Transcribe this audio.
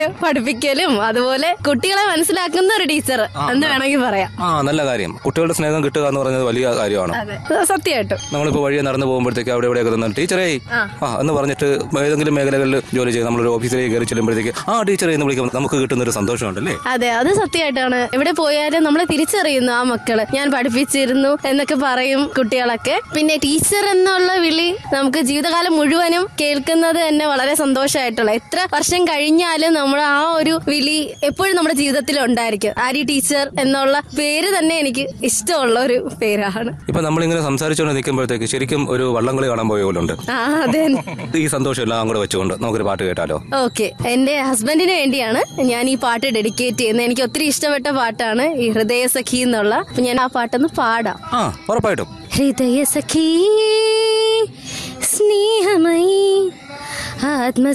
പഠിപ്പിക്കലും അതുപോലെ കുട്ടികളെ മനസ്സിലാക്കുന്ന ഒരു ടീച്ചർ എന്ന് വേണമെങ്കിൽ പറയാം ആ നല്ല കാര്യം കുട്ടികളുടെ സ്നേഹം കിട്ടുക എന്ന് പറയുന്നത് വലിയ കാര്യമാണ് അതെ സത്യമായിട്ടും നമ്മളിപ്പോൾ വഴിയെ നടന്നു പോകുമ്പോഴത്തേക്ക് അവിടെ ഇവിടെയൊക്കെ നിന്ന് ടീച്ചറേ ആ എന്ന് പറഞ്ഞിട്ട് ഏതെങ്കിലും മേഖലകളിൽ ജോലി ചെയ്ത് നമ്മളൊരു ഓഫീസിലേക്ക് കയറി ചെല്ലുമ്പോഴത്തേക്ക് ആ ടീച്ചറെ എന്ന് വിളിക്കുമ്പോൾ നമുക്ക് കിട്ടുന്ന ഒരു സന്തോഷമുണ്ടല്ലേ അതെ അത് സത്യമായിട്ടാണ് എവിടെ പോയാലും നമ്മളെ തിരിച്ചറിയുന്നു ആ മക്കള് ഞാൻ പഠിപ്പിച്ചിരുന്നു എന്നൊക്കെ പറയും കുട്ടികളൊക്കെ പിന്നെ ടീച്ചർ എന്നുള്ള വിളി നമുക്ക് ജീവിതകാലം മുഴുവനും കേൾക്കുന്നത് തന്നെ വളരെ സന്തോഷമായിട്ടുള്ള എത്ര വർഷം കഴിഞ്ഞാലും നമ്മൾ ആ ഒരു വിളി എപ്പോഴും നമ്മുടെ ജീവിതത്തിൽ ഉണ്ടായിരിക്കും ആരി ടീച്ചർ എന്നുള്ള പേര് തന്നെ എനിക്ക് ഇഷ്ടമുള്ള ഒരു പേരാണ് ഇപ്പൊ നമ്മളിങ്ങനെ സംസാരിച്ചുകൊണ്ട് നിൽക്കുമ്പോഴത്തേക്ക് ശരിക്കും ഒരു വള്ളംകളി കാണാൻ പോയ പോലെ ഉണ്ട് ആ അതെ ഈ സന്തോഷം എല്ലാം കൂടെ വെച്ചുകൊണ്ട് നമുക്കൊരു പാട്ട് കേട്ടാലോ ഓക്കെ എന്റെ ഹസ്ബൻഡിന് വേണ്ടിയാണ് ഞാൻ ഈ പാട്ട് ഡെഡിക്കേറ്റ് ചെയ്യുന്നത് എനിക്ക് ഒത്തിരി ഇഷ്ടപ്പെട്ട പാട്ടാണ് ഈ ഹൃദയ സഖി എന്നുള്ള അപ്പൊ ഞാൻ ആ പാട്ടൊന്ന് പാടാം ആ ഉറപ്പായിട്ടും ഹൃദയ സഖി സ്നേഹമയി ആത്മ